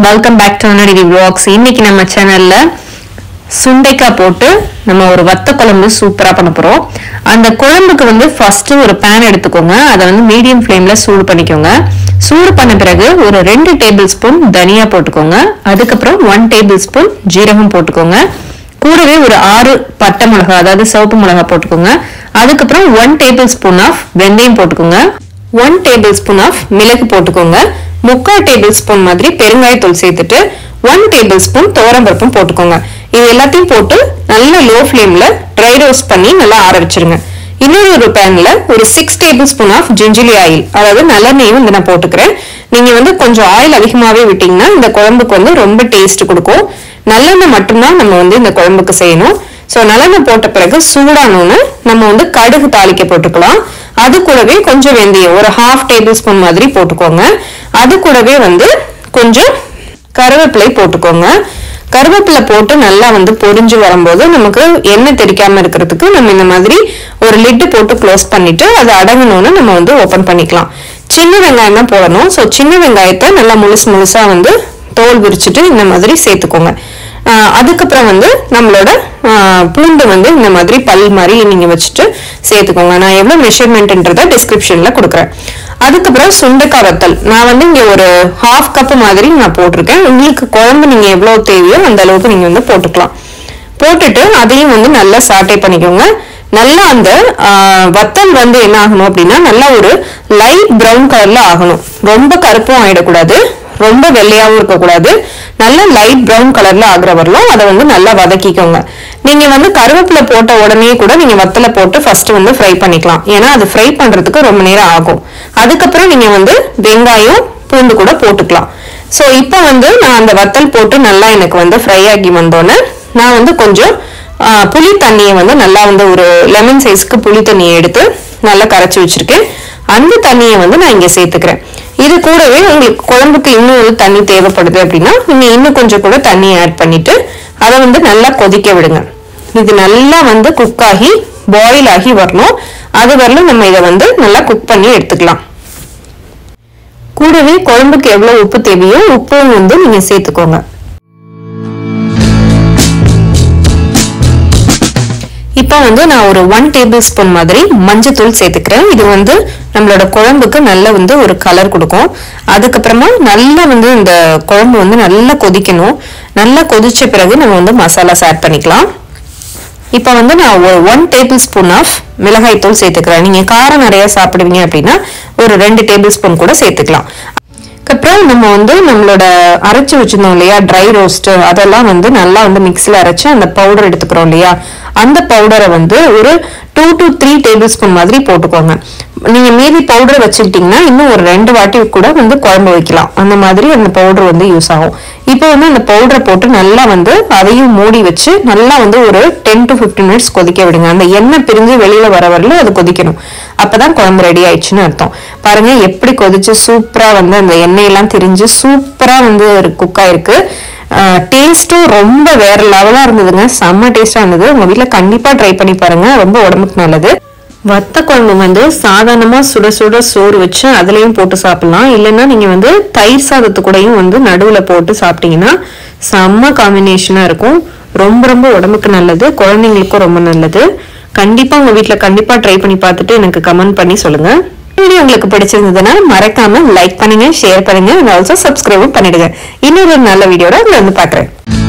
welcome back to Anadi vlogs இன்னைக்கு நம்ம சேனல்ல சுண்டைக்காய் போட்டு நம்ம ஒரு வத்த குழம்பு சூப்பரா பண்ண போறோம் அந்த குழம்புக்கு வந்து ஃபர்ஸ்ட் ஒரு பேன் எடுத்துக்கோங்க அதை வந்து மீடியம் ஃப்ளேம்ல சூடு பண்ணிக்கோங்க சூடு பண்ண பிறகு ஒரு ரெண்டு டேபிள் ஸ்பூன் தனியா போட்டுக்கோங்க அதுக்கப்புறம் ஒன் டேபிள் ஸ்பூன் ஜீரகம் போட்டுக்கோங்க கூடவே ஒரு ஆறு பட்டை மிளகா அதாவது சிவப்பு மிளகா போட்டுக்கோங்க அதுக்கப்புறம் ஒன் டேபிள் ஸ்பூன் ஆஃப் வெந்தயம் போட்டுக்கோங்க ஒன் டேபிள் ஸ்பூன் ஆஃப் மிளகு போட்டுக்கோங்க முக்கால் டேபிள் ஸ்பூன் மாதிரி பெருங்காயத்தூள் சேர்த்துட்டு ஒன் டேபிள் ஸ்பூன் துவரம்பருப்பும் போட்டுக்கோங்க இது எல்லாத்தையும் போட்டு நல்ல லோ ஃப்ளேம்ல ட்ரை ரோஸ்ட் பண்ணி நல்லா ஆற வச்சிருங்க இன்னொரு ஒரு பேன்ல ஒரு six tablespoon of gingelly oil அதாவது நல்லெண்ணெயும் வந்து நான் போட்டுக்கிறேன் நீங்க வந்து கொஞ்சம் ஆயில் அதிகமாவே விட்டீங்கன்னா இந்த குழம்புக்கு வந்து ரொம்ப டேஸ்ட் கொடுக்கும் நல்லெண்ணெய் மட்டும்தான் நம்ம வந்து இந்த குழம்புக்கு செய்யணும் ஸோ நல்லெண்ணெய் போட்ட பிறகு சூடானோன்னு நம்ம வந்து கடுகு தாளிக்க போட்டுக்கலாம் அது கூடவே கொஞ்சம் வெந்தயம் ஒரு ஹாஃப் டேபிள் ஸ்பூன் மாதிரி போட்டுக்கோங்க அது கூடவே வந்து கொஞ்சம் கருவேப்பிலை போட்டுக்கோங்க கருவேப்பிலை போட்டு நல்லா வந்து பொரிஞ்சு வரும்போது நமக்கு எண்ணெய் தெரிக்காம இருக்கிறதுக்கு நம்ம இந்த மாதிரி ஒரு லிட்டு போட்டு க்ளோஸ் பண்ணிட்டு அது அடங்கணும்னு நம்ம வந்து ஓபன் பண்ணிக்கலாம் சின்ன வெங்காயம் தான் போடணும் ஸோ சின்ன வெங்காயத்தை நல்லா முழுசு முழுசா வந்து தோல் விரிச்சிட்டு இந்த மாதிரி சேர்த்துக்கோங்க ஆஹ் அதுக்கப்புறம் வந்து நம்மளோட ஆஹ் பூண்டு வந்து இந்த மாதிரி பல் மாதிரி நீங்க வச்சுட்டு சேர்த்துக்கோங்க நான் எவ்வளவு மெஷர்மெண்ட்ன்றத டிஸ்கிரிப்ஷன்ல கொடுக்குறேன் அதுக்கப்புறம் சுண்டைக்காய் வத்தல் நான் வந்து இங்க ஒரு ஹாஃப் கப் மாதிரி நான் போட்டிருக்கேன் உங்களுக்கு குழம்பு நீங்க எவ்வளவு தேவையோ அந்த அளவுக்கு நீங்க வந்து போட்டுக்கலாம் போட்டுட்டு அதையும் வந்து நல்லா சாட்டை பண்ணிக்கோங்க நல்லா அந்த ஆஹ், வத்தல் வந்து என்ன ஆகணும் அப்படின்னா நல்லா ஒரு லைட் பிரவுன் கலர்ல ஆகணும் ரொம்ப கருப்பும் ஆயிடக்கூடாது ரொம்ப வெள்ளையாவும் இருக்கக்கூடாது நல்ல லைட் பிரவுன் கலர்ல ஆகுற வரலும் அதை வந்து நல்லா வதக்கிக்கோங்க நீங்க வந்து கருவேப்பிலை போட்ட உடனே கூட நீங்க வத்தலை போட்டு ஃபர்ஸ்ட் வந்து ஃப்ரை பண்ணிக்கலாம் ஏன்னா அது ஃப்ரை பண்றதுக்கு ரொம்ப நேரம் ஆகும் அதுக்கப்புறம் நீங்க வந்து வெங்காயம் பூண்டு கூட போட்டுக்கலாம் ஸோ இப்போ வந்து நான் அந்த வத்தல் போட்டு நல்லா எனக்கு வந்து ஃப்ரை ஆகி வந்தோன்னே நான் வந்து கொஞ்சம் ஆ, புளி தண்ணியை வந்து நல்லா வந்து ஒரு லெமன் சைஸ்க்கு புளி தண்ணியை எடுத்து நல்லா கரைச்சி வச்சிருக்கேன் அந்த தண்ணியை வந்து நான் இங்கே சேர்த்துக்கிறேன் இது கூடவே உங்களுக்கு குழம்புக்கு இன்னும் ஒரு தண்ணி தேவைப்படுது அப்படின்னா நீங்க இன்னும் கொஞ்சம் கூட தண்ணி ஆட் பண்ணிட்டு அதை வந்து நல்லா கொதிக்க விடுங்க இது நல்லா வந்து குக் ஆகி பாயில் ஆகி வரணும் அது வரலும் நம்ம இதை வந்து நல்லா குக் பண்ணி எடுத்துக்கலாம் கூடவே குழம்புக்கு எவ்வளவு உப்பு தேவையோ உப்பும் வந்து நீங்க சேர்த்துக்கோங்க இப்போ வந்து நான் ஒரு ஒன் டேபிள் ஸ்பூன் மாதிரி மஞ்சத்தூள் சேர்த்துக்கிறேன் இது வந்து நம்மளோட குழம்புக்கு நல்ல வந்து ஒரு கலர் கொடுக்கும் அதுக்கப்புறமா நல்லா வந்து இந்த குழம்பு வந்து நல்லா கொதிக்கணும் நல்லா கொதிச்ச பிறகு நம்ம வந்து மசாலாஸ் ஆட் பண்ணிக்கலாம் இப்போ வந்து நான் ஒரு ஒன் டேபிள் ஸ்பூன் ஆஃப் மிளகாய் தூள் சேர்த்துக்கிறேன் நீங்க காரம் நிறைய சாப்பிடுவீங்க அப்படின்னா ஒரு ரெண்டு டேபிள் ஸ்பூன் கூட சேர்த்துக்கலாம் அதுக்கப்புறம் நம்ம வந்து நம்மளோட அரைச்சு வச்சிருந்தோம் இல்லையா ட்ரை ரோஸ்ட் அதெல்லாம் வந்து நல்லா வந்து மிக்ஸில் அரைச்சு அந்த பவுடர் எடுத்துக்கிறோம் இல்லையா அந்த பவுடரை வந்து ஒரு two to three tablespoon மாதிரி போட்டுக்கோங்க நீங்க மீதி பவுடர் வச்சுக்கிட்டீங்கன்னா இன்னும் ஒரு ரெண்டு வாட்டி கூட வந்து குழம்பு வைக்கலாம் அந்த மாதிரி அந்த பவுடர் வந்து யூஸ் ஆகும் இப்போ வந்து அந்த பவுடரை போட்டு நல்லா வந்து அதையும் மூடி வச்சு நல்லா வந்து ஒரு டென் டு ஃபிஃப்டீன் மினிட்ஸ் கொதிக்க விடுங்க அந்த எண்ணெய் பிரிஞ்சு வெளியில வர வரல அது கொதிக்கணும் அப்பதான் குழம்பு ரெடி ஆயிடுச்சுன்னு அர்த்தம் பாருங்க எப்படி கொதிச்சு சூப்பரா வந்து அந்த எண்ணெயெல்லாம் திரிஞ்சு சூப்பரா வந்து குக் ஆயிருக்கு டேஸ்ட்டும் ரொம்ப வேற லெவலா இருந்ததுங்க செம்ம டேஸ்டா இருந்தது உங்க வீட்ல கண்டிப்பா ட்ரை பண்ணி பாருங்க ரொம்ப உடம்புக்கு நல்லது வத்த குழம்பு வந்து சாதாரணமா சுட சுட சோறு வச்சு அதுலயும் போட்டு சாப்பிடலாம் இல்லைன்னா நீங்க வந்து தயிர் சாதத்து கூடயும் வந்து நடுவுல போட்டு சாப்பிட்டீங்கன்னா செம்ம காம்பினேஷனா இருக்கும் ரொம்ப ரொம்ப உடம்புக்கு நல்லது குழந்தைங்களுக்கும் ரொம்ப நல்லது கண்டிப்பா உங்க வீட்ல கண்டிப்பா ட்ரை பண்ணி பார்த்துட்டு எனக்கு கமெண்ட் பண்ணி சொல்லுங்க வீடியோ உங்களுக்கு பிடிச்சிருந்ததுன்னா மறக்காம லைக் பண்ணுங்க ஷேர் பண்ணுங்க ஆல்சோ சப்ஸ்கிரைபும் பண்ணிடுங்க இன்னொரு நல்ல வீடியோட உங்களை வந்து பாக்குறேன்